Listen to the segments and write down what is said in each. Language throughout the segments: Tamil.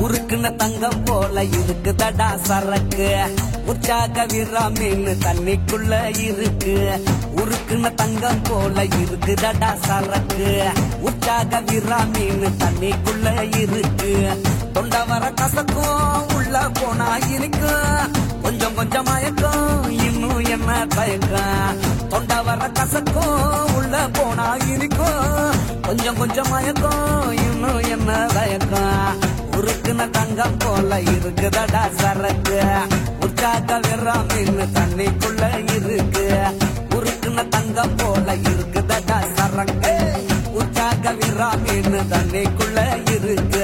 உருக்குன தங்கம் போல இருக்குதடா சரக்கு உற்சாக விரா மீன் தண்ணிக்குள்ள இருக்கு உருக்குன தங்கம் போல இருக்குதடா சரக்கு உற்சாக விரா மீன் தண்ணிக்குள்ள இருக்கு தொண்டை வர கசக்கும் உள்ள போனா இனிக்கும் கொஞ்சம் கொஞ்சம் மயக்கம் இன்னும் என்ன தயக்கம் தொண்டை வர கசக்கும் உள்ள போனா இனிக்கும் கொஞ்சம் கொஞ்சம் மயக்கம் இன்னும் என்ன தயக்கம் உருக்குன தங்கம் போல இருக்குதடா சரக்கு உற்சாக விராமின்னு தண்ணிக்குள்ள இருக்கு உருக்குன தங்கம் போல இருக்குதடா சரக்கு உற்சாக விராமின்னு தண்ணிக்குள்ள இருக்கு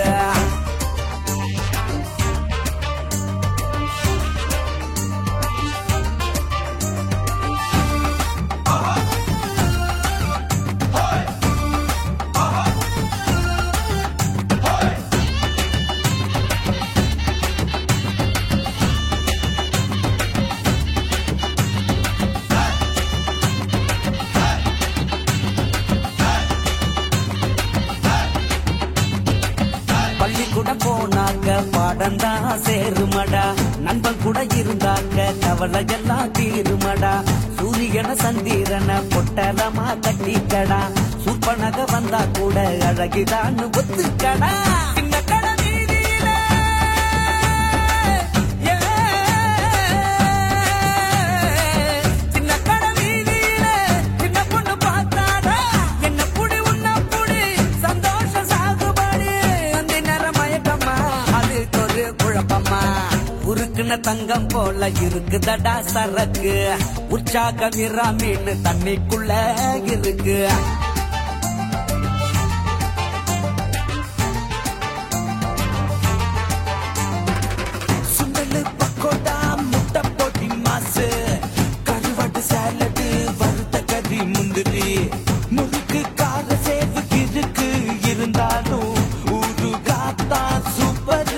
பள்ளிக்கூடம் போனாக்க பாடம் தான் சேருமடா நண்பன் கூட இருந்தாக்க கவலை எல்லாம் தீருமடா சூரியன சந்திரன பொட்டலமா கட்டிக்கடா சூப்பனக வந்தா கூட அழகிதான் ஒத்துக்கடா சின்ன கடை வீதியில, ஏ, சின்ன கடை வீதியில, சின்ன பொண்ணு பார்த்தாடா, என்ன புடி, உன்னை புடி, சந்தோஷ சாகுபடி. அந்த நேரம் மயக்கமா, அது ஒரு குழப்பமா உருக்குன தங்கம் போல இருக்குதடா சரக்கு உற்சாக விராமின்னு தண்ணிக்குள்ள இருக்கு சுண்டலு பக்கோடா முட்டை போட்டி மாசு கருவாட்டு சாலடு வறுத்த கறி முந்திரி முறுக்கு கார சேவு இருக்கு இருந்தாலும் ஊரு காத்தா சூப்பரு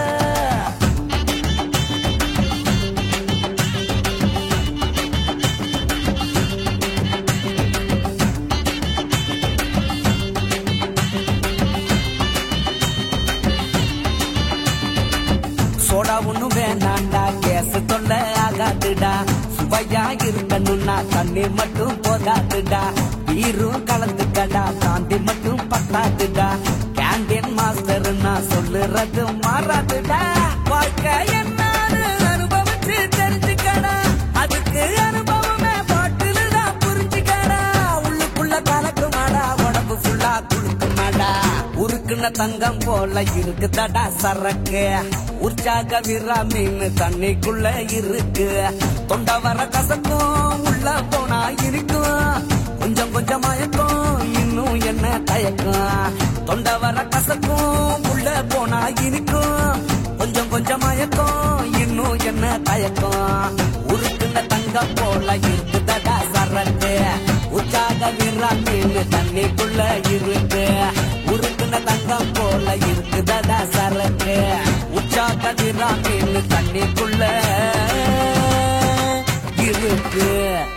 சோடா ஒண்ணும் வேணாண்டா கேஸ் தொல்லை ஆகாதுடா சுவையா இருக்கணும்னா தண்ணீர் மட்டும் போதாதுடா பீரும் கலந்துக்கடா தாண்டி மட்டும் பத்தாதுடா கேண்டீன் மாஸ்டர்னா சொல்லுறது மாறாதுடா வாழ்க்கை என்னன்னு அனுபவிச்சு தெரிஞ்சுக்கடா அதுக்கு அனுபவமே பாட்டில் தான் புரிஞ்சுக்கடா உள்ளுக்குள்ள கலக்குமாடா உடம்பு ஃபுல்லா குளுக்குமாடா உருக்குன தங்கம் போல இருக்குதடா சரக்கு உற்சாக விராமின்னு தண்ணிக்குள்ள இருக்கு தொண்டை வர கசக்கும் உள்ள போனா இருக்கும் கொஞ்சம் கொஞ்சம் மயக்கம் இன்னும் என்ன தயக்கம் தொண்டை வர கசக்கும் உள்ள போனா இனிக்கும் கொஞ்சம் கொஞ்சம் மயக்கம் இன்னும் என்ன தயக்கம் உருக்குன தங்கம் போல இருக்குதடா சரக்கு உற்சாக விராமின்னு தண்ணிக்குள்ள இருக்கு உருக்குன தங்கம் போல இருக்குதடா சரக்கு உற்சாக விராமின்னு தண்ணிக்குள்ள இருக்கு